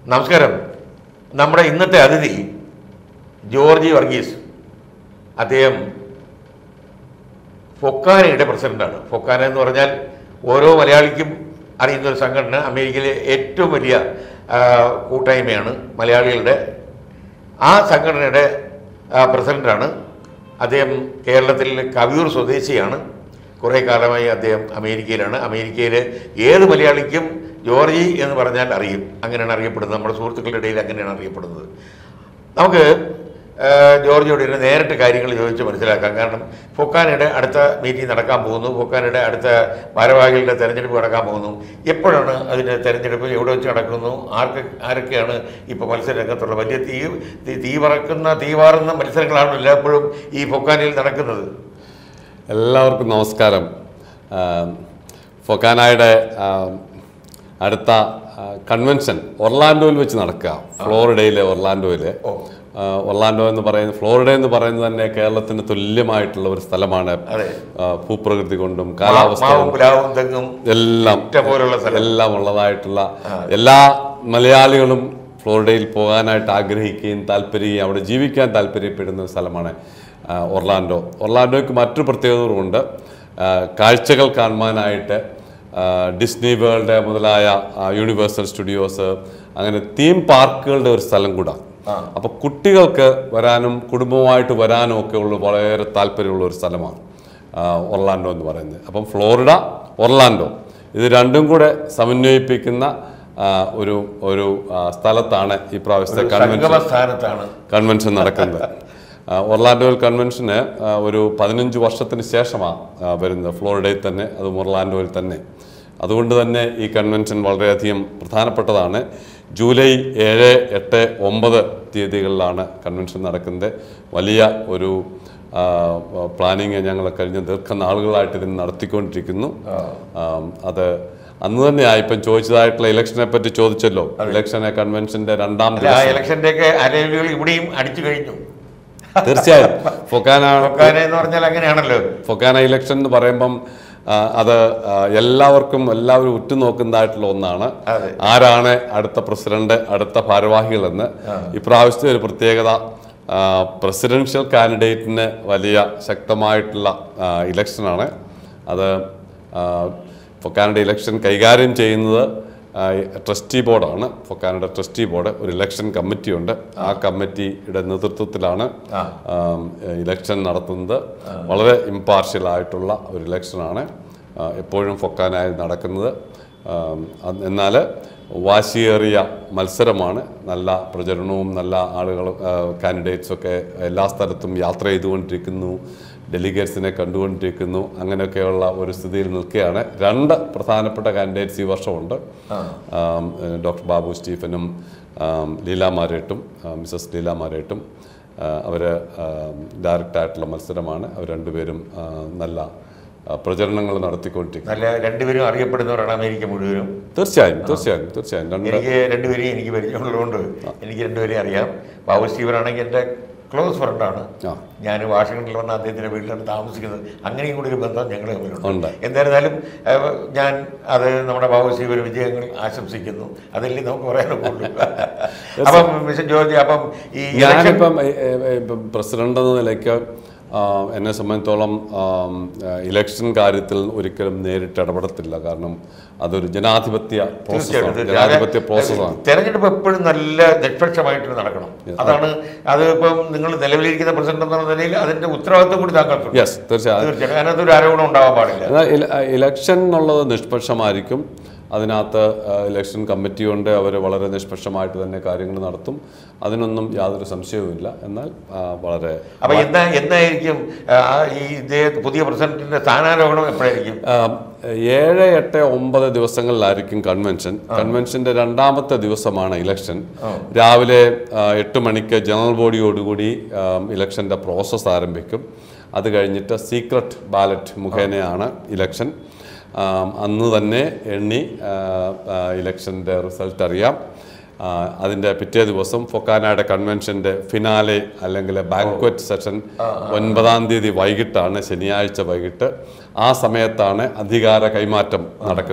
നമസ്കാരം നമ്മുടെ ഇന്നത്തെ അതിഥി ജോർജി വർഗീസ് അദ്ദേഹം ഫൊക്കാനയുടെ പ്രസിഡന്റാണ് ഫൊക്കാന എന്ന് പറഞ്ഞാൽ ഓരോ മലയാളിക്കും അറിയുന്ന ഒരു സംഘടന അമേരിക്കയിലെ ഏറ്റവും വലിയ ആ, കൂട്ടായ്മയാണ് മലയാളികളുടെ ആ സംഘടനയുടെ ആ, പ്രസിഡന്റാണ് അദ്ദേഹം കേരളത്തിൽ കവിയൂർ സ്വദേശിയാണ് കുറേ കാലമായി അദ്ദേഹം അമേരിക്കയിലാണ് അമേരിക്കയിൽ ഏത് മലയാളിക്കും ജോർജി എന്ന് പറഞ്ഞാൽ അറിയും അങ്ങനെയാണ് അറിയപ്പെടുന്നത് നമ്മുടെ സുഹൃത്തുക്കളുടെ ഇടയിൽ അങ്ങനെയാണ് അറിയപ്പെടുന്നത് നമുക്ക് ആ, ജോർജിയോട് ഇരുന്ന് നേരിട്ട് കാര്യങ്ങൾ ചോദിച്ച് മനസ്സിലാക്കാം കാരണം ഫൊക്കാനയുടെ അടുത്ത മീറ്റിംഗ് നടക്കാൻ പോകുന്നു ഫൊക്കാനയുടെ അടുത്ത ഭാരവാഹികളുടെ തെരഞ്ഞെടുപ്പ് നടക്കാൻ പോകുന്നു എപ്പോഴാണ് അതിൻ്റെ തെരഞ്ഞെടുപ്പ് എവിടെ വെച്ച് നടക്കുന്നു ആർക്ക് ആരൊക്കെയാണ് ഇപ്പോൾ മത്സര രംഗത്തുള്ള വലിയ തീ തീ- തീ പറക്കുന്ന തീ പാറുന്ന മത്സരങ്ങളാണ് എല്ലായ്പ്പോഴും ഈ ഫൊക്കാനയിൽ നടക്കുന്നത് എല്ലാവർക്കും നമസ്കാരം ആം, ഫൊക്കാനായുടെ ആം, അടുത്ത ആ, കൺവെൻഷൻ ഒർലാൻഡോയിൽ വെച്ച് നടക്കുക ഫ്ലോറിഡയിലെ ഒർലാൻഡോയിൽ ഓ. ആ, ഒർലാൻഡോ എന്ന് പറയുന്നത് ഫ്ലോറിഡ എന്ന് പറയുന്നത് തന്നെ കേരളത്തിന് തുല്യമായിട്ടുള്ള ഒരു സ്ഥലമാണ് അതെ ആ, ഭൂപ്രകൃതി കൊണ്ടും കാലാവസ്ഥ മാവും പ്ലാവും തെങ്ങും എല്ലാം ഇഷ്ടംപോലുള്ള സ്ഥലം എല്ലാം ഉള്ളതായിട്ടുള്ള എല്ലാ മലയാളികളും ഫ്ലോറിഡയിൽ പോകാനായിട്ട് ആഗ്രഹിക്കുകയും താല്പര്യം അവിടെ ജീവിക്കാൻ താല്പര്യപ്പെടുന്ന ഒരു സ്ഥലമാണ് ആ, ഒർലാൻഡോ ഒർലാൻഡോയ്ക്ക് മറ്റൊരു പ്രത്യേകതകളുണ്ട് ആ, കാഴ്ചകൾ കാണുവാനായിട്ട് ആ, ഡിസ്നി വേൾഡ് മുതലായ ആ, യൂണിവേഴ്സൽ സ്റ്റുഡിയോസ് അങ്ങനെ തീം പാർക്കുകളുടെ ഒരു സ്ഥലം കൂടാ അപ്പോൾ കുട്ടികൾക്ക് വരാനും കുടുംബവുമായിട്ട് വരാനും ഒക്കെ ഉള്ള വളരെ താല്പര്യമുള്ള ഒരു സ്ഥലമാണ് ആ, ഒർലാൻഡോ എന്ന് പറയുന്നത് അപ്പം ഫ്ലോറിഡ ഒർലാൻഡോ ഇത് രണ്ടും കൂടെ സമന്വയിപ്പിക്കുന്ന ആ, ഒരു ഒരു ആ, സ്ഥലത്താണ് ഈ പ്രാവശ്യത്തെ കൺവെൻഷൻ സംഗമ സ്ഥാനത്താണ് കൺവെൻഷൻ നടക്കുന്നത് ആ, ഒർലാൻഡോയിൽ കൺവെൻഷന് ആ, ഒരു പതിനഞ്ച് വർഷത്തിന് ശേഷമാണ് വരുന്നത് ഫ്ലോറിഡയിൽ തന്നെ അതും ഒർലാൻഡോയിൽ തന്നെ അതുകൊണ്ട് തന്നെ ഈ കൺവെൻഷൻ വളരെയധികം പ്രധാനപ്പെട്ടതാണ് ജൂലൈ ഏഴ് എട്ട് ഒമ്പത് തീയതികളിലാണ് കൺവെൻഷൻ നടക്കുന്നത് വലിയ ഒരു പ്ലാനിങ് ഞങ്ങൾ കഴിഞ്ഞ ദീർഘനാളുകളായിട്ട് ഇതിന് നടത്തിക്കൊണ്ടിരിക്കുന്നു ആം, അത് അന്ന് തന്നെയായി ഇപ്പം ചോദിച്ചതായിട്ടുള്ള ഇലക്ഷനെ പറ്റി ചോദിച്ചല്ലോ ഇലക്ഷനെ കൺവെൻഷന്റെ രണ്ടാം അല്ല, ആ ദിവസം ഇലക്ഷന്റെ ഒക്കെ അലലുകൾ ഇവിടെയും അടിച്ചു കഴിഞ്ഞു തീർച്ചയായും ഫൊക്കാന ഫൊക്കാന എന്ന് പറഞ്ഞാൽ അങ്ങനെയാണല്ലോ ഫൊക്കാന ഇലക്ഷൻ എന്ന് പറയുമ്പം ആ, അത് ആ, എല്ലാവർക്കും എല്ലാവരും ഉറ്റുനോക്കുന്നതായിട്ടുള്ള ഒന്നാണ് അതെ. ആരാണ് അടുത്ത പ്രസിഡന്റ് അടുത്ത ഭാരവാഹികളെന്ന് ഇപ്രാവശ്യത്തെ ഒരു പ്രത്യേകത പ്രസിഡൻഷ്യൽ കാൻഡിഡേറ്റിന് വലിയ ശക്തമായിട്ടുള്ള ആ, ഇലക്ഷനാണ് അത് ആ, ഫൊക്കാനയുടെ ഇലക്ഷൻ കൈകാര്യം ചെയ്യുന്നത് ആ, ട്രസ്റ്റി ബോർഡാണ് ഫൊക്കാനയുടെ ട്രസ്റ്റി ബോർഡ് ഒരു ഇലക്ഷൻ കമ്മിറ്റിയുണ്ട് ആ കമ്മിറ്റിയുടെ നേതൃത്വത്തിലാണ് ആം, ഇലക്ഷൻ നടത്തുന്നത് വളരെ ഇമ്പാർഷ്യൽ ആയിട്ടുള്ള ഒരു ഇലക്ഷനാണ് ആ, എപ്പോഴും ഫൊക്കാനായി നടക്കുന്നത് ആം, അത് എന്നാൽ വാശിയേറിയ മത്സരമാണ് നല്ല പ്രചരണവും നല്ല ആളുകൾ കാൻഡിഡേറ്റ്സൊക്കെ എല്ലാ സ്ഥലത്തും യാത്ര ചെയ്തുകൊണ്ടിരിക്കുന്നു ഡെലിഗേറ്റ്സിനെ കണ്ടുകൊണ്ടിരിക്കുന്നു അങ്ങനെയൊക്കെയുള്ള ഒരു സ്ഥിതിയിൽ നിൽക്കുകയാണ് രണ്ട് പ്രധാനപ്പെട്ട കാൻഡിഡേറ്റ്സ് ഈ വർഷമുണ്ട് ആം, ഏഹ് ഡോക്ടർ ബാബു സ്റ്റീഫനും ആം, ലീല മാരേട്ടും ആ, മിസസ് ലീല മാരേട്ടും അവർ ഡയറക്റ്റായിട്ടുള്ള മത്സരമാണ് അവർ രണ്ടുപേരും ആ, നല്ല ആ, പ്രചരണങ്ങൾ നടത്തിക്കൊണ്ടിരിക്കുന്നു നല്ല രണ്ടുപേരും അറിയപ്പെടുന്നവരാണ് അമേരിക്ക മുഴുവനും തീർച്ചയായും തീർച്ചയായും തീർച്ചയായും രണ്ട് എനിക്ക് രണ്ടുപേരെയും എനിക്ക് പരിചയമുള്ളതുകൊണ്ട് എനിക്ക് രണ്ടുപേരെയും അറിയാം ബാബു സ്റ്റീവൻ ആണെങ്കിൽ എൻ്റെ ക്ലോസ് ഫ്രണ്ടാണ് ആ. ഞാൻ വാഷിംഗ്ടണിൽ വന്ന അദ്ദേഹത്തിൻ്റെ വീട്ടിലാണ് താമസിക്കുന്നത് അങ്ങനെയും കൂടി ഒരു ബന്ധം ഞങ്ങൾ തമ്മിലുണ്ട് ഉണ്ട്. എന്തായിരുന്നാലും ഏഹ്, ഞാൻ അത് നമ്മുടെ ബാബു സ്റ്റീവന് വിജയങ്ങൾ ആശംസിക്കുന്നു അതല്ലേ നമുക്ക് പറയാനൊക്കെ അപ്പം മിസ്റ്റർ ജോർജ് അപ്പം ഈ election- ഞാനിപ്പം ഏ, ഏ, ഏ, ഇപ്പം പ്രസിഡന്റ് എന്ന നിലയ്ക്ക് ആ, എന്നെ സംബന്ധിച്ചോളം ആം, ആ, ഇലക്ഷൻ കാര്യത്തിൽ ഒരിക്കലും നേരിട്ട് ഇടപെടത്തില്ല കാരണം അതൊരു ജനാധിപത്യ പ്രോസസ്സാണ് തീർച്ചയായിട്ടും. ജനാധിപത്യ അത് പ്രോസസ്സാണ് തെരഞ്ഞെടുപ്പ് എപ്പോഴും നല്ല നിഷ്പക്ഷമായിട്ട് നടക്കണം അതാണ് അത് ഇപ്പം നിങ്ങൾ നിലവിലിരിക്കുന്ന പ്രസിഡന്റ് എന്നുള്ള നിലയിൽ അതിന്റെ ഉത്തരവാദിത്വം കൂടി താങ്കൾക്കുണ്ട് യെസ് തീർച്ചയായും തീർച്ചയായിട്ടും അതിനകത്ത് ഒരു ആരോപണം ഉണ്ടാവാൻ പാടില്ല എന്നാൽ ഇല- ഇലക്ഷൻ എന്നുള്ളത് നിഷ്പക്ഷമായിരിക്കും അതിനകത്ത് ആ, ഇലക്ഷൻ കമ്മിറ്റിയുണ്ട് അവർ വളരെ നിഷ്പക്ഷമായിട്ട് തന്നെ കാര്യങ്ങൾ നടത്തും അതിനൊന്നും യാതൊരു സംശയവുമില്ല എന്നാൽ ആ, വളരെ അപ്പൊ എന്നാ എന്നായിരിക്കും ആ, ഈ ഇദ്ദേഹം പുതിയ പ്രസിഡന്റിന്റെ സ്ഥാനാരോഹണം എപ്പോഴായിരിക്കും ആ, ഏഴ് എട്ട് ഒമ്പത് ദിവസങ്ങളിലായിരിക്കും കൺവെൻഷൻ കൺവെൻഷന്റെ രണ്ടാമത്തെ ദിവസമാണ് ഇലക്ഷൻ രാവിലെ ആ, എട്ട് മണിക്ക് ജനറൽ ബോഡിയോടുകൂടി ആ, ഇലക്ഷന്റെ പ്രോസസ്സ് ആരംഭിക്കും അത് കഴിഞ്ഞിട്ട് സീക്രട്ട് ബാലറ്റ് മുഖേനയാണ് ഇലക്ഷൻ ആ, അന്ന് തന്നെ എണ്ണി ആ, ആ, ഇലക്ഷന്റെ റിസൾട്ട് അറിയാം ആ, അതിൻ്റെ പിറ്റേ ദിവസം ഫൊക്കാനയുടെ കൺവെൻഷൻ്റെ ഫിനാലെ അല്ലെങ്കിൽ ബാങ്ക്വറ്റ് സെഷൻ ഒൻപതാം തീയതി വൈകിട്ടാണ് ശനിയാഴ്ച വൈകിട്ട് ആ സമയത്താണ് അധികാര കൈമാറ്റം നടക്കുന്നത്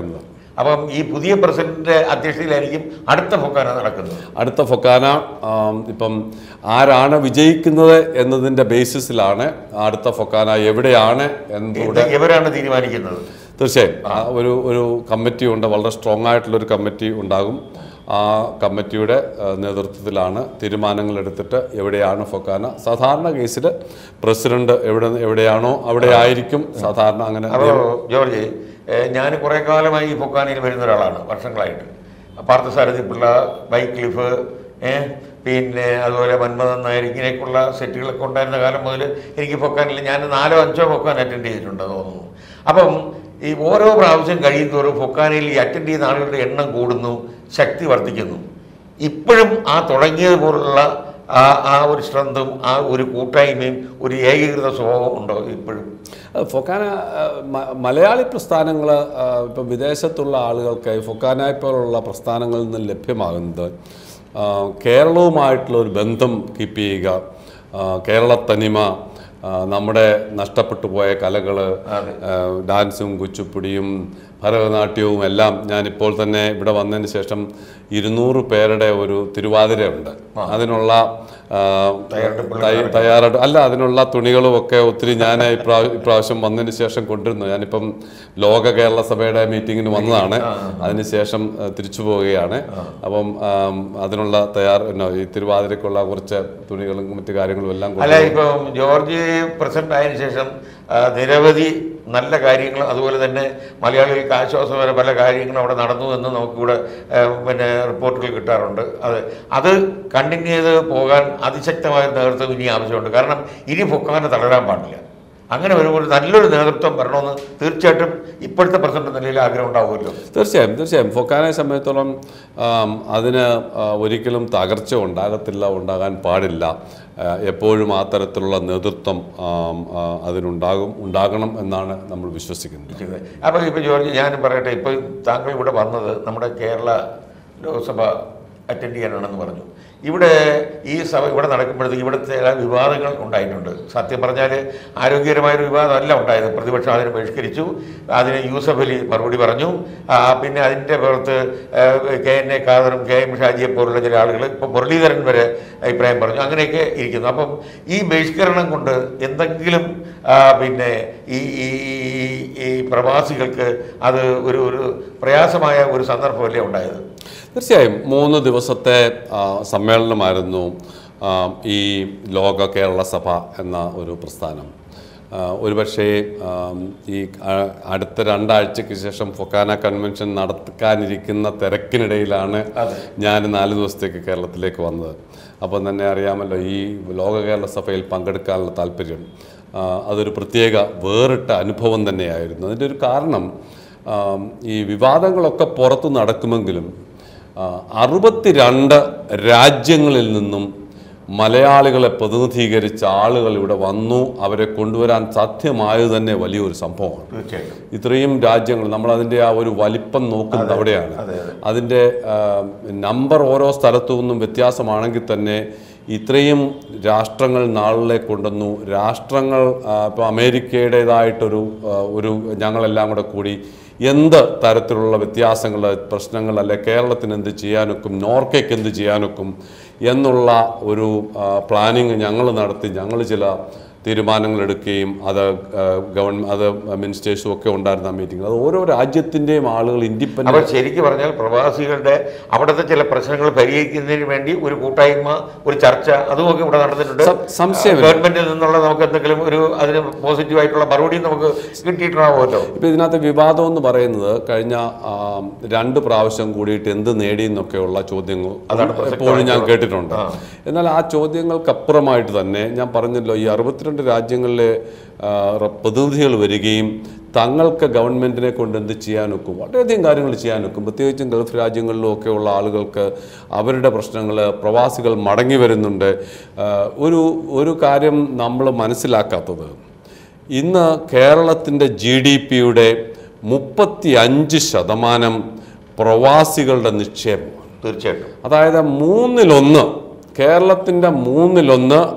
അപ്പം ഈ പുതിയ പ്രസിഡന്റിന്റെ അധ്യക്ഷതയിലായിരിക്കും അടുത്ത ഫൊക്കാന നടക്കുന്നത് അടുത്ത ഫൊക്കാന ആം, ഇപ്പം ആരാണ് വിജയിക്കുന്നത് എന്നതിൻ്റെ ബേസിസിലാണ് അടുത്ത ഫൊക്കാന എവിടെയാണ് എന്നൂടെ ഇത് ഇവരാണ് തീരുമാനിക്കുന്നത് തീർച്ചയായും ആ ഒരു ഒരു കമ്മിറ്റി ഉണ്ട് വളരെ സ്ട്രോങ് ആയിട്ടുള്ള ഒരു കമ്മിറ്റി ഉണ്ടാകും ആ കമ്മിറ്റിയുടെ ആ, നേതൃത്വത്തിലാണ് തീരുമാനങ്ങൾ എടുത്തിട്ട് എവിടെയാണ് ഫൊക്കാന സാധാരണ കേസിൽ പ്രസിഡന്റ് എവിടെ എവിടെയാണോ അവിടെ ആയിരിക്കും സാധാരണ അങ്ങനെ അപ്പോൾ ജോർജ് ഏഹ്, ഞാൻ കുറേ കാലമായി ഈ ഫൊക്കാനയിൽ വരുന്ന ഒരാളാണ് വർഷങ്ങളായിട്ട് പാർത്ഥസാരഥി പിള്ള വൈക്ലിഫ് ഏഹ്, പിന്നെ അതുപോലെ മന്മഥൻ നായർ ഇങ്ങനെയൊക്കെയുള്ള സെറ്റുകളൊക്കെ ഉണ്ടായിരുന്ന കാലം മുതൽ എനിക്ക് ഫൊക്കാനിൽ ഞാൻ നാലോ അഞ്ചോ ഫൊക്കാൻ അറ്റൻഡ് ചെയ്തിട്ടുണ്ട് തോന്നുന്നു അപ്പം ഈ ഓരോ പ്രാവശ്യം കഴിയുന്തോറും ഫൊക്കാനയിൽ ഈ അറ്റൻഡ് ചെയ്യുന്ന ആളുകളുടെ എണ്ണം കൂടുന്നു ശക്തി വർദ്ധിക്കുന്നു ഇപ്പോഴും ആ തുടങ്ങിയതുപോലുള്ള ആ ആ ഒരു സ്ട്രെങ്തും ആ ഒരു കൂട്ടായ്മയും ഒരു ഏകീകൃത സ്വഭാവം ഉണ്ടോ ഇപ്പോഴും ഫൊക്കാന ആ, മ- മലയാളി പ്രസ്ഥാനങ്ങൾ ഇപ്പം വിദേശത്തുള്ള ആളുകൾക്ക് ഈ ഫൊക്കാന പോലുള്ള പ്രസ്ഥാനങ്ങളിൽ നിന്ന് ലഭ്യമാകുന്നത് ആ, കേരളവുമായിട്ടുള്ള ഒരു ബന്ധം കീപ്പ് ചെയ്യുക ആ, കേരള തനിമ ആ, നമ്മുടെ നഷ്ടപ്പെട്ടു പോയ കലകൾ അതെ. ഡാൻസും കുച്ചിപ്പുടിയും ഭരതനാട്യവും എല്ലാം ഞാനിപ്പോൾ തന്നെ ഇവിടെ വന്നതിന് ശേഷം ഇരുന്നൂറ് പേരുടെ ഒരു തിരുവാതിരയുണ്ട് അതിനുള്ള ആ, തയ്യ- തയ്യാറെടുപ്പ് അല്ല അതിനുള്ള തുണികളും ഒക്കെ ഒത്തിരി ഞാൻ ഇപ്രാവശ്യം ഇപ്രാവശ്യം വന്നതിന് ശേഷം കൊണ്ടിരുന്നു ഞാനിപ്പം ലോക കേരള സഭയുടെ മീറ്റിങ്ങിന് വന്നതാണ് അതിനുശേഷം ആ, തിരിച്ചു പോവുകയാണ് അപ്പം ആം, അതിനുള്ള തയ്യാർ പിന്നെ ഈ തിരുവാതിരക്കുള്ള കുറച്ച് തുണികളും മറ്റു കാര്യങ്ങളും എല്ലാം അല്ല കൊണ്ടുവന്നു. ഇപ്പം ജോർജ് പ്രസിഡന്റ് ആയതിനു ശേഷം ആ, നിരവധി നല്ല കാര്യങ്ങൾ അതുപോലെ തന്നെ മലയാളികൾക്ക് ആശ്വാസപര പല കാര്യങ്ങളും അവിടെ നടന്നു എന്ന് നമുക്കിവിടെ ആ, പിന്നെ റിപ്പോർട്ടുകൾ കിട്ടാറുണ്ട് അത് അത് കണ്ടിന്യൂ ചെയ്ത് പോകാൻ അതിശക്തമായ ഒരു നേതൃത്വം ഇനി ആവശ്യമുണ്ട് കാരണം ഇനി പൊക്കാനെ തളരാൻ പാടില്ല അങ്ങനെ വരുമ്പോൾ നല്ലൊരു നേതൃത്വം വരണമെന്ന് തീർച്ചയായിട്ടും ഇപ്പോഴത്തെ പ്രസിഡന്റ് നിലയിൽ ആഗ്രഹം ഉണ്ടാവുമല്ലോ തീർച്ചയായും തീർച്ചയായും ഫൊക്കാനെ സംബന്ധിച്ചിടത്തോളം ആം, അതിന് ആ, ഒരിക്കലും തകർച്ച ഉണ്ടാകത്തില്ല ഉണ്ടാകാൻ പാടില്ല ആ, എപ്പോഴും ആ തരത്തിലുള്ള നേതൃത്വം ആം, ആ, അതിനുണ്ടാകും ഉണ്ടാകണം എന്നാണ് നമ്മൾ വിശ്വസിക്കുന്നത് അപ്പോൾ ഇപ്പോൾ ജോർജ് ഞാനും പറയട്ടെ ഇപ്പോൾ താങ്കൾ ഇവിടെ വന്നത് നമ്മുടെ കേരള ലോക്സഭ അറ്റൻഡ് ചെയ്യാനാണെന്ന് പറഞ്ഞു ഇവിടെ ഈ സഭ ഇവിടെ നടക്കുമ്പോഴത്തേക്ക് ഇവിടുത്തെ ചില വിവാദങ്ങൾ ഉണ്ടായിട്ടുണ്ട് സത്യം പറഞ്ഞാൽ ആരോഗ്യകരമായൊരു വിവാദമല്ല ഉണ്ടായത് പ്രതിപക്ഷം അതിനെ ബഹിഷ്കരിച്ചു അതിന് യൂസഫ് അലി മറുപടി പറഞ്ഞു ആ, പിന്നെ അതിൻ്റെ പുറത്ത് ആ, കെ എൻ എ ഖാദറും കെ എം ഷാജിയെ പോലുള്ള ചില ആളുകൾ ഇപ്പോൾ മുരളീധരൻ വരെ അഭിപ്രായം പറഞ്ഞു അങ്ങനെയൊക്കെ ഇരിക്കുന്നു അപ്പം ഈ ബഹിഷ്കരണം കൊണ്ട് എന്തെങ്കിലും ആ, പിന്നെ ഈ ഈ ഈ- ഈ പ്രവാസികൾക്ക് അത് ഒരു ഒരു പ്രയാസമായ ഒരു സന്ദർഭമല്ലേ ഉണ്ടായത് തീർച്ചയായും മൂന്ന് ദിവസത്തെ ആ, സമ്മേളനമായിരുന്നു ആ, ഈ ലോക കേരള സഭ എന്ന ഒരു പ്രസ്ഥാനം ആ, ഒരുപക്ഷേ ആ, ഈ ആ, അടുത്ത രണ്ടാഴ്ചയ്ക്ക് ശേഷം ഫൊക്കാന കൺവെൻഷൻ നടക്കാനിരിക്കുന്ന തിരക്കിനിടയിലാണ് അതെ. ഞാൻ നാല് ദിവസത്തേക്ക് കേരളത്തിലേക്ക് വന്നത് അപ്പം തന്നെ അറിയാമല്ലോ ഈ ലോക കേരള സഭയിൽ പങ്കെടുക്കാനുള്ള താല്പര്യം ആ, അതൊരു പ്രത്യേക വേറിട്ട അനുഭവം തന്നെയായിരുന്നു അതിൻ്റെ ഒരു കാരണം ആ, ഈ വിവാദങ്ങളൊക്കെ പുറത്തു നടക്കുമെങ്കിലും ആ, അറുപത്തിരണ്ട് രാജ്യങ്ങളിൽ നിന്നും മലയാളികളെ പ്രതിനിധീകരിച്ച ആളുകൾ ഇവിടെ വന്നു അവരെ കൊണ്ടുവരാൻ സാധ്യമായത് തന്നെ വലിയൊരു സംഭവമാണ് തീർച്ചയായിട്ടും ഇത്രയും രാജ്യങ്ങൾ നമ്മൾ അതിൻ്റെ ആ ഒരു വലിപ്പം നോക്കുന്നത് അവിടെയാണ് അതെ അതെ അതിൻ്റെ ആ, നമ്പർ ഓരോ സ്ഥലത്തു നിന്നും വ്യത്യാസമാണെങ്കിൽ തന്നെ ഇത്രയും രാഷ്ട്രങ്ങൾ നാളിലെ കൊണ്ടുവന്നു രാഷ്ട്രങ്ങൾ ഇപ്പോൾ അമേരിക്കയുടേതായിട്ടൊരു ആ, ഒരു ഞങ്ങളെല്ലാം കൂടെ കൂടി എന്ത് തരത്തിലുള്ള വ്യത്യാസങ്ങൾ പ്രശ്നങ്ങൾ അല്ലെ കേരളത്തിന് എന്ത് ചെയ്യാനൊക്കും നോർക്കയ്ക്ക് എന്ത് ചെയ്യാനൊക്കും എന്നുള്ള ഒരു പ്ലാനിങ് ഞങ്ങൾ നടത്തി ഞങ്ങൾ ചില തീരുമാനങ്ങൾ എടുക്കുകയും അത് ഗവൺമെൻറ് അത് മിനിസ്റ്റേഴ്സും ഒക്കെ ഉണ്ടായിരുന്ന ആ മീറ്റിംഗ് അത് ഓരോ രാജ്യത്തിൻ്റെയും ആളുകൾ ഇൻഡിപെൻഡൻ്റ് അപ്പോൾ ശരിക്കും പറഞ്ഞാൽ പ്രവാസികളുടെ അവിടുത്തെ ചില പ്രശ്നങ്ങൾ പരിഹരിക്കുന്നതിന് വേണ്ടി ഒരു കൂട്ടായ്മ ഒരു ചർച്ച അതുമൊക്കെ ഇവിടെ നടന്നിട്ടുണ്ട് സം- സംശയമില്ല. ഗവൺമെന്റിൽ നിന്നുള്ള നമുക്ക് എന്തെങ്കിലും ഒരു അതിന് പോസിറ്റീവായിട്ടുള്ള മറുപടി നമുക്ക് കിട്ടിയിട്ടുണ്ടാവുമല്ലോ ഇപ്പം ഇതിനകത്ത് വിവാദം എന്ന് പറയുന്നത് കഴിഞ്ഞ ആ, രണ്ട് പ്രാവശ്യം കൂടിയിട്ട് എന്ത് നേടി എന്നൊക്കെയുള്ള ചോദ്യങ്ങൾ അതാണ് പ്രസക്തമായ എപ്പോഴും ഞാൻ ചോദ്യം. കേട്ടിട്ടുണ്ട് എന്നാൽ ആ ചോദ്യങ്ങൾക്കപ്പുറമായിട്ട് തന്നെ ഞാൻ പറഞ്ഞല്ലോ ഈ അറുപത്തിരണ്ട് രാജ്യങ്ങളിലെ ആ, റ- പ്രതിനിധികൾ വരികയും തങ്ങൾക്ക് ഗവൺമെൻറ്റിനെ കൊണ്ട് എന്ത് ചെയ്യാനൊക്കും വളരെയധികം കാര്യങ്ങൾ ചെയ്യാനൊക്കും പ്രത്യേകിച്ചും ഗൾഫ് രാജ്യങ്ങളിലും ഒക്കെ ഉള്ള ആളുകൾക്ക് അവരുടെ പ്രശ്നങ്ങൾ പ്രവാസികൾ മടങ്ങി വരുന്നുണ്ട് ആ, ഒരു ഒരു കാര്യം നമ്മൾ മനസ്സിലാക്കാത്തത് ഇന്ന് കേരളത്തിൻ്റെ ജി ഡി പിയുടെ മുപ്പത്തി അഞ്ച് ശതമാനം പ്രവാസികളുടെ നിക്ഷേപമാണ് തീർച്ചയായിട്ടും അതായത് മൂന്നിലൊന്ന് കേരളത്തിൻ്റെ മൂന്നിലൊന്ന്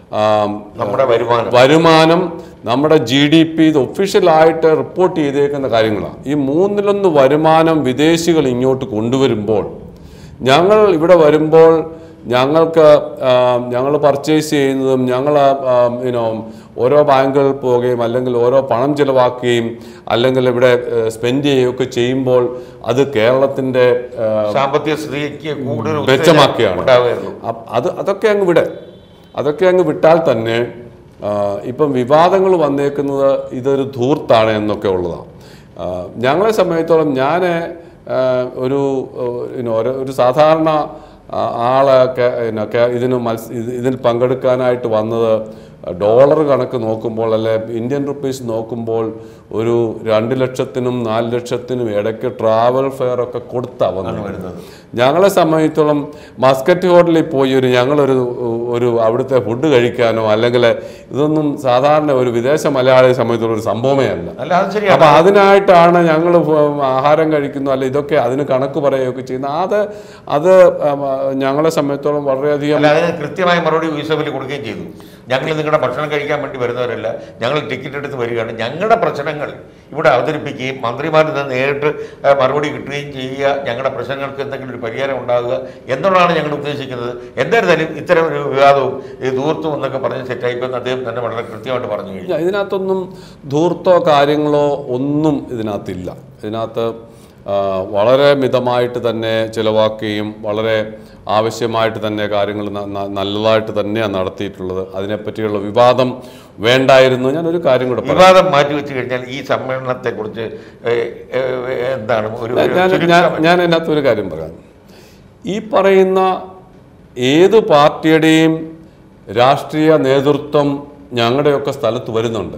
ആം, നമ്മുടെ വരുമാനം വരുമാനം നമ്മുടെ ജി ഡി പി ഇത് ഒഫീഷ്യലായിട്ട് റിപ്പോർട്ട് ചെയ്തേക്കുന്ന കാര്യങ്ങളാണ് ഈ മൂന്നിലൊന്ന് വരുമാനം വിദേശികൾ ഇങ്ങോട്ട് കൊണ്ടുവരുമ്പോൾ ഞങ്ങൾ ഇവിടെ വരുമ്പോൾ ഞങ്ങൾക്ക് ഞങ്ങൾ പർച്ചേസ് ചെയ്യുന്നതും ഞങ്ങൾ യുനോ ഓരോ ബാങ്കുകളിൽ പോവുകയും അല്ലെങ്കിൽ ഓരോ പണം ചിലവാക്കുകയും അല്ലെങ്കിൽ ഇവിടെ സ്പെൻഡ് ചെയ്യുകയൊക്കെ ചെയ്യുമ്പോൾ അത് കേരളത്തിൻ്റെ സാമ്പത്തിക സ്ഥിതിക്ക് കൂടുതൽ ഉത്തേജനം മെച്ചമാക്കുകയാണ് ഉണ്ടാവുകയുള്ളൂ അപ്പ- അത് അതൊക്കെ അങ്ങ് വിടെ അതൊക്കെ അങ്ങ് വിട്ടാൽ തന്നെ ആ, ഇപ്പം വിവാദങ്ങൾ വന്നേക്കുന്നത് ഇതൊരു ധൂർത്താണ് എന്നൊക്കെ ഉള്ളതാണ് ആ, ഞങ്ങളെ സംബന്ധിച്ചോളം ഞാൻ ഒരു ഇനോ, ഒരു ഒരു സാധാരണ ആ, ആള് കേ- ഇനോ, കേ- ഇതിന് മത്സ ഇത് ഇതിൽ പങ്കെടുക്കാനായിട്ട് വന്നത് ഡോളർ കണക്ക് നോക്കുമ്പോൾ അല്ലെ ഇന്ത്യൻ റുപ്പീസ് നോക്കുമ്പോൾ ഒരു രണ്ട് ലക്ഷത്തിനും നാല് ലക്ഷത്തിനും ഇടയ്ക്ക് ട്രാവൽ ഫെയർ ഒക്കെ കൊടുത്താ വന്നത് ഞങ്ങളെ സംബന്ധിച്ചോളം മസ്കറ്റ് ഹോട്ടലിൽ പോയി ഒരു ഞങ്ങളൊരു ഒരു അവിടുത്തെ ഫുഡ് കഴിക്കാനോ അല്ലെങ്കിൽ ഇതൊന്നും സാധാരണ ഒരു വിദേശ മലയാളിയെ സംബന്ധിച്ചുള്ള ഒരു സംഭവമേ അല്ല അല്ല അത് ശരിയാണ് അപ്പൊ അതിനായിട്ടാണ് ഞങ്ങൾ ആഹാരം കഴിക്കുന്നു അല്ല ഇതൊക്കെ അതിന് കണക്ക് പറയുകയൊക്കെ ചെയ്യുന്നത് അത് അത് ഉം, ഞങ്ങളെ സംബന്ധിച്ചോളം വളരെയധികം അല്ല അതിന് കൃത്യമായ മറുപടി യൂസഫിൽ കൊടുക്കുകയും ചെയ്തു ഞങ്ങൾ നിങ്ങളുടെ ഭക്ഷണം കഴിക്കാൻ വേണ്ടി വരുന്നവരല്ല ഞങ്ങൾ ടിക്കറ്റ് എടുത്ത് വരികയാണ് ഞങ്ങളുടെ പ്രശ്നങ്ങൾ ഇവിടെ അവതരിപ്പിക്കുകയും മന്ത്രിമാരിൽ നിന്ന് നേരിട്ട് ആ, മറുപടി കിട്ടുകയും ചെയ്യുക ഞങ്ങളുടെ പ്രശ്നങ്ങൾക്ക് എന്തെങ്കിലും ഒരു പരിഹാരം ഉണ്ടാകുക എന്നുള്ളതാണ് ഞങ്ങൾ ഉദ്ദേശിക്കുന്നത് എന്തായിരുന്നാലും ഇത്തരം ഒരു വിവാദവും ഈ ദൂർത്തും എന്നൊക്കെ പറഞ്ഞ് സെറ്റായിപ്പോയെന്ന് അദ്ദേഹം തന്നെ വളരെ കൃത്യമായിട്ട് പറഞ്ഞു കഴിഞ്ഞു ഇല്ല, ഇതിനകത്തൊന്നും ധൂർത്തോ കാര്യങ്ങളോ ഒന്നും ഇതിനകത്തില്ല ഇതിനകത്ത് ആ, വളരെ മിതമായിട്ട് തന്നെ ചിലവാക്കുകയും വളരെ ആവശ്യമായിട്ട് തന്നെ കാര്യങ്ങൾ ന- ന- നല്ലതായിട്ട് തന്നെയാണ് നടത്തിയിട്ടുള്ളത് അതിനെപ്പറ്റിയുള്ള വിവാദം വേണ്ടായിരുന്നു ഞാൻ ഒരു കാര്യം കൂടെ പറയാം വിവാദം മാറ്റി വെച്ച് കഴിഞ്ഞാൽ ഈ സമ്മേളനത്തെ കുറിച്ച് എന്താണ് ഒരു ഒരു ഞാൻ ചുരുക്കം- ഞാൻ ഞാൻ അതിനകത്ത് ഒരു കാര്യം പറയാം ഈ പറയുന്ന ഏത് പാർട്ടിയുടെയും രാഷ്ട്രീയ നേതൃത്വം ഞങ്ങളുടെയൊക്കെ സ്ഥലത്ത് വരുന്നുണ്ട്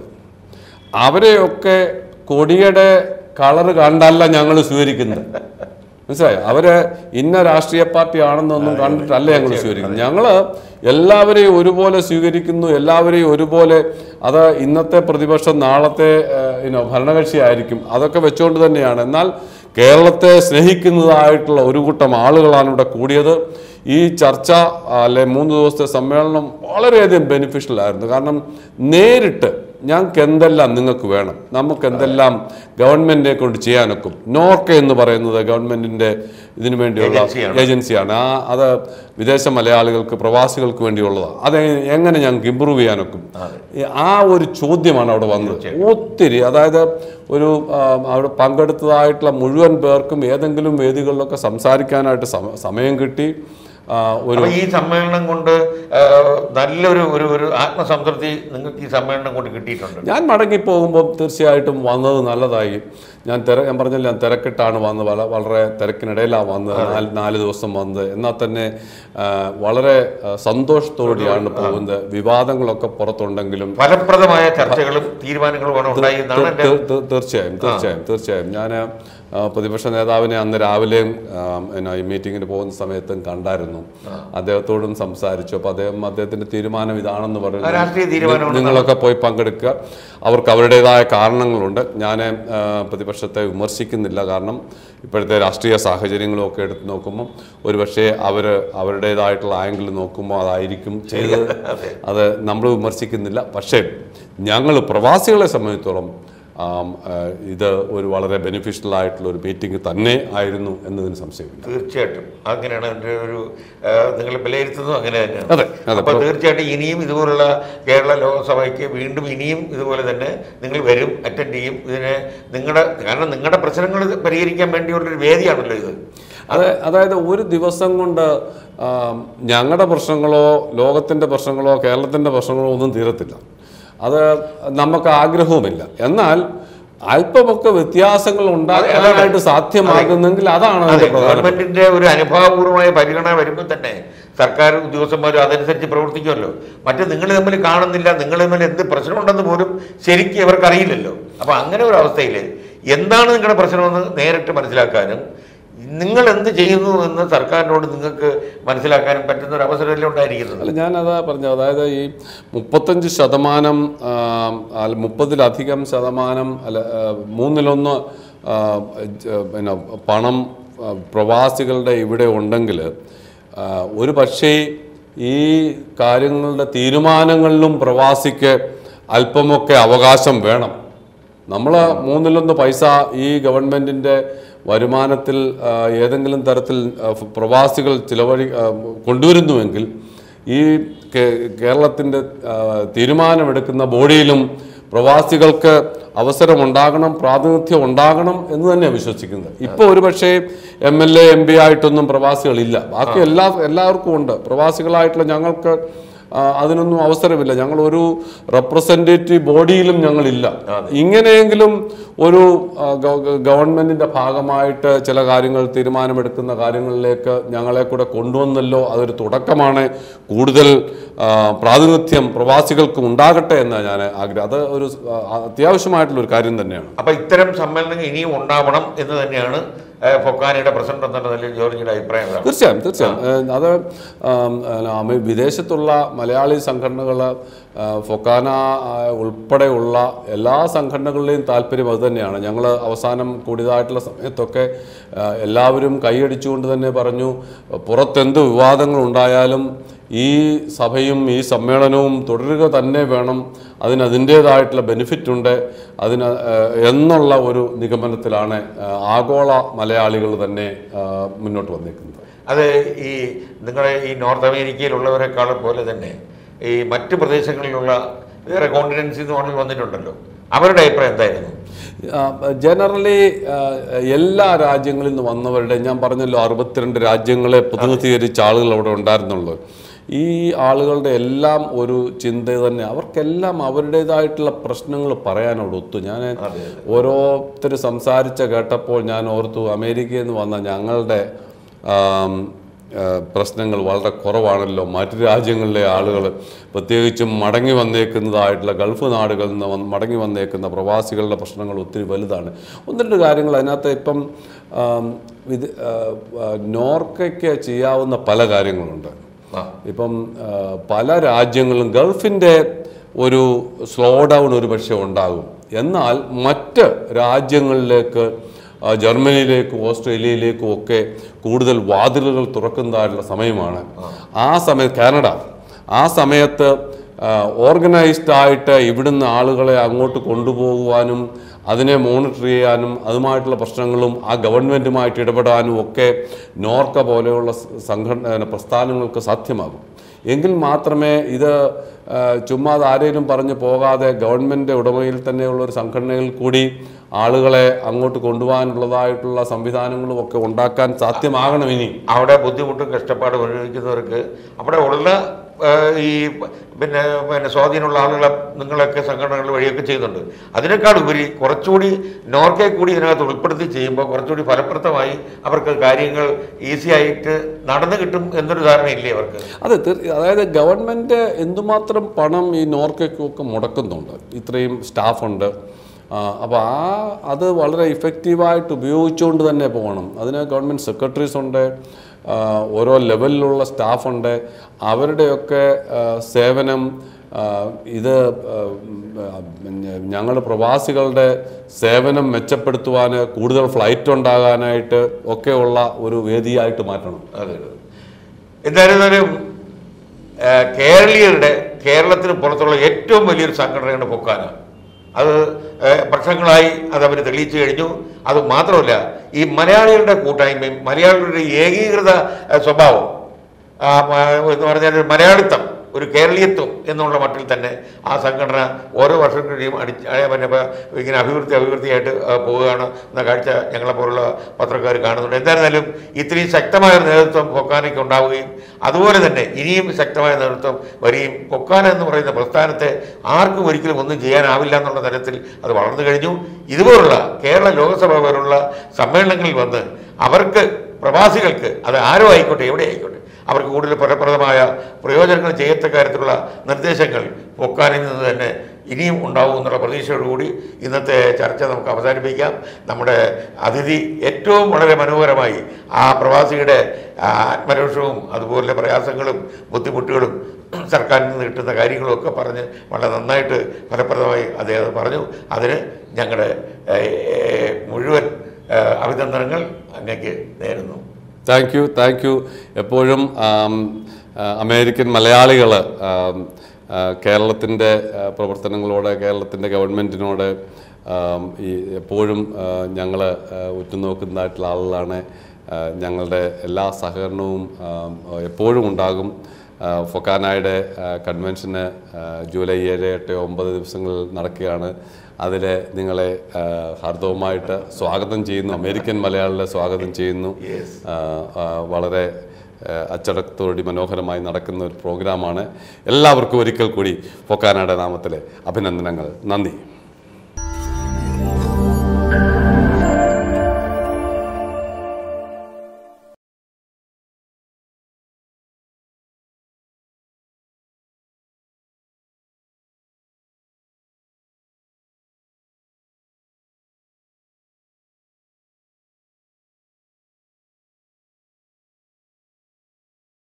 അവരെയൊക്കെ കൊടിയുടെ കളറ് കണ്ടല്ല ഞങ്ങൾ സ്വീകരിക്കുന്നത് മനസ്സിലായോ അവര് ഇന്ന രാഷ്ട്രീയ പാർട്ടി ആണെന്നൊന്നും കണ്ടിട്ടല്ല ഞങ്ങൾ സ്വീകരിക്കുന്നത് ഞങ്ങൾ എല്ലാവരെയും ഒരുപോലെ സ്വീകരിക്കുന്നു എല്ലാവരെയും ഒരുപോലെ അത് ഇന്നത്തെ പ്രതിപക്ഷം നാളത്തെ ഇനോ ഭരണകക്ഷി ആയിരിക്കും അതൊക്കെ വെച്ചുകൊണ്ട് തന്നെയാണ് എന്നാൽ കേരളത്തെ സ്നേഹിക്കുന്നതായിട്ടുള്ള ഒരു കൂട്ടം ആളുകളാണ് ഇവിടെ കൂടിയത് ഈ ചർച്ച അല്ലെ മൂന്ന് ദിവസത്തെ സമ്മേളനം വളരെയധികം ബെനിഫിഷ്യൽ ആയിരുന്നു കാരണം നേരിട്ട് ഞങ്ങൾക്ക് എന്തെല്ലാം നിങ്ങൾക്ക് വേണം നമുക്ക് എന്തെല്ലാം ഗവൺമെന്റിനെ കൊണ്ട് ചെയ്യാനൊക്കും നോർക്ക എന്ന് പറയുന്നത് ഗവൺമെന്റിന്റെ ഇതിനു വേണ്ടിയുള്ള ഏജൻസിയാണ്. ഏജൻസിയാണ് ആ അത് വിദേശ മലയാളികൾക്ക് പ്രവാസികൾക്ക് വേണ്ടിയുള്ളതാണ് അത് എങ്ങനെ ഞങ്ങൾക്ക് ഇമ്പ്രൂവ് ചെയ്യാനൊക്കും ഈ ആ ഒരു ചോദ്യമാണ് അവിടെ വന്നത് ഒത്തിരി അതായത് ഒരു ആ, അവിടെ പങ്കെടുത്തതായിട്ടുള്ള മുഴുവൻ പേർക്കും ഏതെങ്കിലും വേദികളിലൊക്കെ സംസാരിക്കാനായിട്ട് സമ- സമയം കിട്ടി ആ, ഒരു അപ്പൊ ഈ സമ്മേളനം കൊണ്ട് ആ, നല്ലൊരു ഒരു ഒരു ആത്മസംതൃപ്തി നിങ്ങൾക്ക് ഈ സമ്മേളനം കൊണ്ട് കിട്ടിയിട്ടുണ്ട് ഞാൻ മടങ്ങി പോകുമ്പോൾ തീർച്ചയായിട്ടും വന്നത് നല്ലതായി ഞാൻ തിര ഞാൻ പറഞ്ഞില്ല ഞാൻ തിരക്കിട്ടാണ് വന്നത് വള വളരെ തിരക്കിനിടയിലാണ് വന്നത് നാല് നാല് ദിവസം വന്നത് എന്നാൽ തന്നെ ആ, വളരെ ആ, സന്തോഷത്തോടെയാണ് പോകുന്നത് വിവാദങ്ങളൊക്കെ പുറത്തുണ്ടെങ്കിലും ഫലപ്രദമായ ചർച്ചകളും തീരുമാനങ്ങളുമാണ് ഉണ്ടായി എന്നാണ് എൻ്റെ തീർ- തീർ- തീർച്ചയായും തീർച്ചയായും തീർച്ചയായും ഞാൻ പ്രതിപക്ഷ നേതാവിനെ അന്ന് രാവിലെയും ആ, എന്നാ ഈ മീറ്റിങ്ങിന് പോകുന്ന സമയത്തും കണ്ടായിരുന്നു അദ്ദേഹത്തോടും സംസാരിച്ചു അപ്പോൾ അദ്ദേഹം അദ്ദേഹത്തിന്റെ തീരുമാനം ഇതാണെന്ന് ആ രാഷ്ട്രീയ തീരുമാനമാണ് പറഞ്ഞു നിങ്ങളൊക്കെ പോയി പങ്കെടുക്കുക അവർക്ക് അവരുടേതായ കാരണങ്ങളുണ്ട് ഞാൻ ആ, പ്രതിപക്ഷത്തെ വിമർശിക്കുന്നില്ല കാരണം ഇപ്പോഴത്തെ രാഷ്ട്രീയ സാഹചര്യങ്ങളും ഒക്കെ എടുത്ത് നോക്കുമ്പോൾ ഒരുപക്ഷെ അവർ അവരുടേതായിട്ടുള്ള ആംഗിൾ നോക്കുമ്പോൾ അതായിരിക്കും ചെയ്തത് അത് നമ്മൾ വിമർശിക്കുന്നില്ല പക്ഷേ ഞങ്ങൾ പ്രവാസികളെ സംബന്ധിച്ചിടത്തോളം ആം, ആ, ഇത് ഒരു വളരെ ബെനിഫിഷ്യൽ ആയിട്ടുള്ള ഒരു മീറ്റിംഗ് തന്നെ ആയിരുന്നു എന്നതിന് സംശയമില്ല തീർച്ചയായിട്ടും അങ്ങനെയാണ് എൻ്റെ ഒരു ആ, നിങ്ങൾ വിലയിരുത്തുന്നതും അങ്ങനെ തന്നെയാണ് അതെ അതെ അപ്പോൾ തീർച്ചയായിട്ടും ഇനിയും ഇതുപോലുള്ള കേരള ലോകസഭയ്ക്ക് വീണ്ടും ഇനിയും ഇതുപോലെ തന്നെ നിങ്ങൾ വരും അറ്റൻഡ് ചെയ്യും ഇതിനെ നിങ്ങളുടെ കാരണം നിങ്ങളുടെ പ്രശ്നങ്ങൾ പരിഹരിക്കാൻ വേണ്ടിയുള്ളൊരു വേദിയാണല്ലോ ഇത് അതെ അതായത് ഒരു ദിവസം കൊണ്ട് ആം, ഞങ്ങളുടെ പ്രശ്നങ്ങളോ ലോകത്തിൻ്റെ പ്രശ്നങ്ങളോ കേരളത്തിൻ്റെ പ്രശ്നങ്ങളോ ഒന്നും തീരത്തില്ല അത് നമുക്ക് ആഗ്രഹവുമില്ല എന്നാൽ അല്പമൊക്കെ വ്യത്യാസങ്ങൾ ഉണ്ടാക്കാനായിട്ട് സാധ്യമാകുന്നെങ്കിൽ അതാണ് അതെ അതിന്റെ പ്രധാന ഗവൺമെന്റിന്റെ ഒരു അനുഭാവപൂർവമായ പരിഗണന വരുമ്പോൾ തന്നെ സർക്കാർ ഉദ്യോഗസ്ഥന്മാരും അതനുസരിച്ച് പ്രവർത്തിക്കുമല്ലോ മറ്റേ നിങ്ങൾ തമ്മിൽ കാണുന്നില്ല നിങ്ങൾ തമ്മിൽ എന്ത് പ്രശ്നമുണ്ടെന്ന് പോലും ശരിക്കും ഇവർക്ക് അറിയില്ലല്ലോ അപ്പൊ അങ്ങനെ ഒരു അവസ്ഥയിൽ എന്താണ് നിങ്ങളുടെ പ്രശ്നമെന്ന് നേരിട്ട് മനസ്സിലാക്കാനും നിങ്ങൾ എന്ത് ചെയ്യുന്നു എന്ന് സർക്കാരിനോട് നിങ്ങൾക്ക് മനസ്സിലാക്കാനും പറ്റുന്ന ഒരു അവസരമല്ലേ ഉണ്ടായിരിക്കുന്നത് അല്ല ഞാനതാ പറഞ്ഞത് അതായത് ഈ മുപ്പത്തഞ്ച് ശതമാനം ആം, അല്ല മുപ്പതിലധികം ശതമാനം അല്ല ആ, മൂന്നിലൊന്ന് ആ, ജ- പിന്നെ പണം ആ, പ്രവാസികളുടെ ഇവിടെ ഉണ്ടെങ്കിൽ ആ, ഒരു പക്ഷേ ഈ കാര്യങ്ങളുടെ തീരുമാനങ്ങളിലും പ്രവാസിക്ക് അല്പമൊക്കെ അവകാശം വേണം നമ്മൾ മൂന്നിലൊന്ന് പൈസ ഈ ഗവൺമെൻറ്റിൻ്റെ വരുമാനത്തിൽ ആ, ഏതെങ്കിലും തരത്തിൽ ആ, പ്രവാസികൾ ചിലവഴി ആ, കൊണ്ടുവരുന്നുവെങ്കിൽ ഈ കേരളത്തിൻ്റെ തീരുമാനമെടുക്കുന്ന ബോഡിയിലും പ്രവാസികൾക്ക് അവസരം ഉണ്ടാകണം പ്രാതിനിധ്യം ഉണ്ടാകണം എന്ന് തന്നെയാണ് വിശ്വസിക്കുന്നത് ഇപ്പോൾ ഒരു പക്ഷേ M L A M P ആയിട്ടൊന്നും പ്രവാസികളില്ല ബാക്കി എല്ലാ എല്ലാവർക്കും ഉണ്ട് പ്രവാസികളായിട്ടുള്ള ഞങ്ങൾക്ക് ആ, അതിനൊന്നും അവസരമില്ല ഞങ്ങൾ ഒരു റെപ്രസെൻറ്റേറ്റീവ് ബോഡിയിലും ഞങ്ങളില്ല ഇങ്ങനെയെങ്കിലും ഒരു ആ, ഗവ- ഗവ- ഗവൺമെന്റിന്റെ ഭാഗമായിട്ട് ചില കാര്യങ്ങൾ തീരുമാനമെടുക്കുന്ന കാര്യങ്ങളിലേക്ക് ഞങ്ങളെ കൂടെ കൊണ്ടുവന്നല്ലോ അതൊരു തുടക്കമാണ് കൂടുതൽ ആ, പ്രാതിനിധ്യം പ്രവാസികൾക്ക് ഉണ്ടാകട്ടെ എന്നാണ് ഞാൻ ആഗ്രഹം അത് ഒരു ആ, അത്യാവശ്യമായിട്ടുള്ള ഒരു കാര്യം തന്നെയാണ് അപ്പൊ ഇത്തരം സമ്മേളനങ്ങൾ ഇനിയും ഉണ്ടാവണം എന്ന് തന്നെയാണ് ഏഹ്, ഫൊക്കാനയുടെ പ്രസിഡന്റ് എന്ന നിലയിൽ ജോർജിയുടെ അഭിപ്രായം എന്താണ്? തീർച്ചയായും തീർച്ചയായും ഏഹ് അത് ആം, അല്ല, അമേ- വിദേശത്തുള്ള മലയാളി സംഘടനകൾ ഫൊക്കാന ആ, ഉൾപ്പെടെയുള്ള എല്ലാ സംഘടനകളുടെയും താല്പര്യം അത് തന്നെയാണ് ഞങ്ങൾ അവസാനം കൂടിയതായിട്ടുള്ള സമയത്തൊക്കെ ആ, എല്ലാവരും കൈയടിച്ചുകൊണ്ട് തന്നെ പറഞ്ഞു പുറത്തെന്ത് വിവാദങ്ങൾ ഉണ്ടായാലും ഈ സഭയും ഈ സമ്മേളനവും തുടരുക തന്നെ വേണം അതിന് അതിൻ്റേതായിട്ടുള്ള ബെനിഫിറ്റ് ഉണ്ട് അതിന് ഏഹ്, എന്നുള്ള ഒരു നിഗമനത്തിലാണ് ഏഹ്, ആഗോള മലയാളികൾ തന്നെ ഏഹ്, മുന്നോട്ട് വന്നിരിക്കുന്നത് അത് ഈ നിങ്ങളുടെ ഈ നോർത്ത് അമേരിക്കയിലുള്ളവരെക്കാളും പോലെ തന്നെ ഈ മറ്റ് പ്രദേശങ്ങളിലുള്ള വേറെ കോണ്ടിനൻസിൽ നിന്ന് ആളുകൾ വന്നിട്ടുണ്ടല്ലോ അവരുടെ അഭിപ്രായം എന്തായിരുന്നു ജനറലി എല്ലാ രാജ്യങ്ങളിൽ നിന്ന് വന്നവരുടെ ഞാൻ പറഞ്ഞല്ലോ അറുപത്തിരണ്ട് രാജ്യങ്ങളെ പ്രതിനിധീകരിച്ച ആളുകൾ അവിടെ ഉണ്ടായിരുന്നുള്ളൂ ഈ ആളുകളുടെ എല്ലാം ഒരു ചിന്ത തന്നെ അവർക്കെല്ലാം അവരുടേതായിട്ടുള്ള പ്രശ്നങ്ങൾ പറയാനോട് ഒത്തു ഞാൻ ഓരോരുത്തർ സംസാരിച്ച കേട്ടപ്പോൾ ഞാൻ ഓർത്തു അമേരിക്കയിൽ നിന്ന് വന്ന ഞങ്ങളുടെ ആം, ആ, പ്രശ്നങ്ങൾ വളരെ കുറവാണല്ലോ മറ്റു രാജ്യങ്ങളിലെ ആളുകൾ പ്രത്യേകിച്ചും മടങ്ങി വന്നേക്കുന്നതായിട്ടുള്ള ഗൾഫ് നാടുകളിൽ നിന്ന് വന്ന് മടങ്ങി വന്നേക്കുന്ന പ്രവാസികളുടെ പ്രശ്നങ്ങൾ ഒത്തിരി വലുതാണ് ഒന്ന് രണ്ട് കാര്യങ്ങൾ അതിനകത്ത് ഇപ്പം ആം, ഇത് ആ, ആ, നോർക്കയ്ക്ക് ചെയ്യാവുന്ന പല കാര്യങ്ങളുണ്ട് ആ ഇപ്പം ആ, പല രാജ്യങ്ങളിലും ഗൾഫിൻ്റെ ഒരു സ്ലോ ഡൗൺ ഒരു പക്ഷേ ഉണ്ടാകും എന്നാൽ മറ്റ് രാജ്യങ്ങളിലേക്ക് ആ, ജർമ്മനിയിലേക്കും ഓസ്ട്രേലിയയിലേക്കും ഒക്കെ കൂടുതൽ വാതിലുകൾ തുറക്കുന്നതായിട്ടുള്ള സമയമാണ് ആ സമയത്ത് കാനഡ ആ സമയത്ത് ഓർഗനൈസ്ഡ് ആയിട്ട് ഇവിടുന്ന് ആളുകളെ അങ്ങോട്ട് കൊണ്ടുപോകുവാനും അതിനെ മോണിറ്റർ ചെയ്യാനും അതുമായിട്ടുള്ള പ്രശ്നങ്ങളും ആ ഗവൺമെൻറ്റുമായിട്ട് ഇടപെടാനും ഒക്കെ നോർക്ക പോലെയുള്ള സ- സംഘടന പ്രസ്ഥാനങ്ങൾക്ക് സാധ്യമാകും എങ്കിൽ മാത്രമേ ഇത് ആ, ചുമ്മാ അത് ആരെങ്കിലും പറഞ്ഞു പോകാതെ ഗവൺമെൻറ് ഉടമയിൽ തന്നെയുള്ള ഒരു സംഘടനയിൽ കൂടി ആളുകളെ അങ്ങോട്ട് കൊണ്ടുപോകാനുള്ളതായിട്ടുള്ള സംവിധാനങ്ങളും ഒക്കെ ഉണ്ടാക്കാൻ സാധ്യമാകണം ഇനി അവിടെ ബുദ്ധിമുട്ടും കഷ്ടപ്പാടും അനുഭവിക്കുന്നവർക്ക് അവിടെ ഉള്ള ആ, ഈ പിന്നെ പിന്നെ സ്വാധീനമുള്ള ആളുകളെ നിങ്ങളൊക്കെ സംഘടനകൾ വഴിയൊക്കെ ചെയ്യുന്നുണ്ട് അതിനേക്കാൾ ഉപരി കുറച്ചുകൂടി നോർക്കെ കൂടി ഇതിനകത്ത് ഉൾപ്പെടുത്തി ചെയ്യുമ്പോൾ കുറച്ചുകൂടി ഫലപ്രദമായി അവർക്ക് കാര്യങ്ങൾ ഈസി ആയിട്ട് നടന്നു കിട്ടും എന്നൊരു ധാരണയില്ലേ അവർക്ക് അതെ തീർ- അതായത് ഗവൺമെൻറ് എന്തുമാത്രം പണം ഈ നോർക്കയ്ക്കൊക്കെ മുടക്കുന്നുണ്ട് ഇത്രയും സ്റ്റാഫുണ്ട് അപ്പോൾ ആ അത് വളരെ ഇഫക്റ്റീവായിട്ട് ഉപയോഗിച്ചുകൊണ്ട് തന്നെ പോകണം അതിന് ഗവൺമെൻറ് സെക്രട്ടറീസ് ഉണ്ട് ആ, ഓരോ ലെവലിലുള്ള സ്റ്റാഫുണ്ട് അവരുടെയൊക്കെ ആ, സേവനം ആ, ഇത് ഞങ്ങൾ പ്രവാസികളുടെ സേവനം മെച്ചപ്പെടുത്തുവാൻ കൂടുതൽ ഫ്ലൈറ്റ് ഉണ്ടാകാനായിട്ട് ഒക്കെയുള്ള ഒരു വേദിയായിട്ട് മാറ്റണം അതെ എന്തായിരുന്നാലും ആ, കേരളീയരുടെ കേരളത്തിന് പുറത്തുള്ള ഏറ്റവും വലിയൊരു സംഘടനയാണ് പൊക്കാന അത് ആ, വർഷങ്ങളായി അത് അവർ തെളിയിച്ചു കഴിഞ്ഞു അത് മാത്രമല്ല ഈ മലയാളികളുടെ കൂട്ടായ്മയും മലയാളികളുടെ ഏകീകൃത ആ, സ്വഭാവം ആ, മ- എന്ന് പറഞ്ഞാൽ ഒരു മലയാളിത്തം ഒരു കേരളീയത്വം എന്നുള്ള മട്ടിൽ തന്നെ ആ സംഘടന ഓരോ വർഷം കഴിയും അടിച്ച് ആ, പിന്നെ ഇപ്പൊ ഇങ്ങനെ അഭിവൃദ്ധി അഭിവൃദ്ധിയായിട്ട് ആ, പോവുകയാണ് എന്ന കാഴ്ച ഞങ്ങളെപ്പോലുള്ള പത്രക്കാർ കാണുന്നുണ്ട് എന്തായിരുന്നാലും ഇത്രയും ശക്തമായ ഒരു നേതൃത്വം പൊക്കാനയ്ക്ക് ഉണ്ടാവുകയും അതുപോലെ തന്നെ ഇനിയും ശക്തമായ നേതൃത്വം വരികയും പൊക്കാന എന്ന് പറയുന്ന പ്രസ്ഥാനത്തെ ആർക്കും ഒരിക്കലും ഒന്നും ചെയ്യാനാവില്ല എന്നുള്ള തരത്തിൽ അത് വളർന്നു കഴിഞ്ഞു ഇതുപോലുള്ള കേരള ലോകസഭ പോലുള്ള സമ്മേളനങ്ങളിൽ വന്ന് അവർക്ക് പ്രവാസികൾക്ക് അത് ആരോ ആയിക്കോട്ടെ എവിടെ ആയിക്കോട്ടെ അവർക്ക് കൂടുതൽ ഫലപ്രദമായ പ്രയോജനങ്ങൾ ചെയ്യത്തക്ക കാര്യത്തിലുള്ള നിർദ്ദേശങ്ങൾ പൊക്കാനിൽ നിന്ന് തന്നെ ഇനിയും ഉണ്ടാവും എന്നുള്ള പ്രതീക്ഷയോടുകൂടി ഇന്നത്തെ ചർച്ച നമുക്ക് അവസാനിപ്പിക്കാം നമ്മുടെ അതിഥി ഏറ്റവും വളരെ മനോഹരമായി ആ പ്രവാസിയുടെ ആ, ആത്മരോഷവും അതുപോലെ പ്രയാസങ്ങളും ബുദ്ധിമുട്ടുകളും സർക്കാരിൽ നിന്ന് കിട്ടുന്ന കാര്യങ്ങളും ഒക്കെ പറഞ്ഞ് വളരെ നന്നായിട്ട് ഫലപ്രദമായി അദ്ദേഹം പറഞ്ഞു അതിന് ഞങ്ങളുടെ ഏ, ഏ, മുഴുവൻ ഏ, അഭിനന്ദനങ്ങൾ അങ്ങേക്ക് നേരുന്നു താങ്ക് യു താങ്ക് യു എപ്പോഴും ആം, ആ, അമേരിക്കൻ മലയാളികൾ കേരളത്തിൻ്റെ പ്രവർത്തനങ്ങളോട് കേരളത്തിൻ്റെ ഗവൺമെൻറ്റിനോട് ആം, ഈ എപ്പോഴും ഞങ്ങൾ ഉറ്റുനോക്കുന്നതായിട്ടുള്ള ആളുകളാണ് ആ, ഞങ്ങളുടെ എല്ലാ സഹകരണവും ആം, എപ്പോഴും ഉണ്ടാകും ആ, ഫൊക്കാനായുടെ ആ, കൺവെൻഷന് ആ, ജൂലൈ ഏഴ് എട്ട് ഒമ്പത് ദിവസങ്ങളിൽ നടക്കുകയാണ് അതിൽ നിങ്ങളെ ആ, ഹാർദവമായിട്ട് സ്വാഗതം ചെയ്യുന്നു അമേരിക്കൻ മലയാളികളെ സ്വാഗതം ചെയ്യുന്നു ആ, ആ, വളരെ ആ, അച്ചടക്കത്തോടി മനോഹരമായി നടക്കുന്ന ഒരു പ്രോഗ്രാമാണ് എല്ലാവർക്കും ഒരിക്കൽ കൂടി ഫൊക്കാനയുടെ നാമത്തിലെ അഭിനന്ദനങ്ങൾ നന്ദി